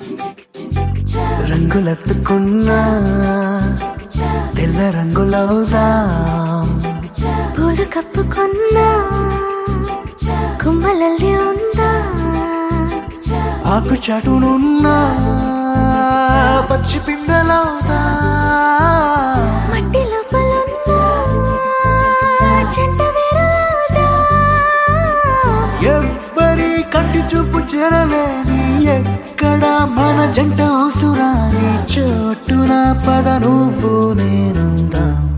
రంగులెత్తుకున్నా తెల్ల రంగులవుదాం పూలు కప్పుకున్నా కుమ్మలల్లి ఉందా ఆకు చాటునున్నా పచ్చి పిందలవుదా మట్టి లోపలున్నా చెంట వేరులాదా ఎవ్వరి కంటి చూపు చేరలేని ఎక్కడ మన జంట అవసరాని చోటున పద నువ్వు నేనుందాం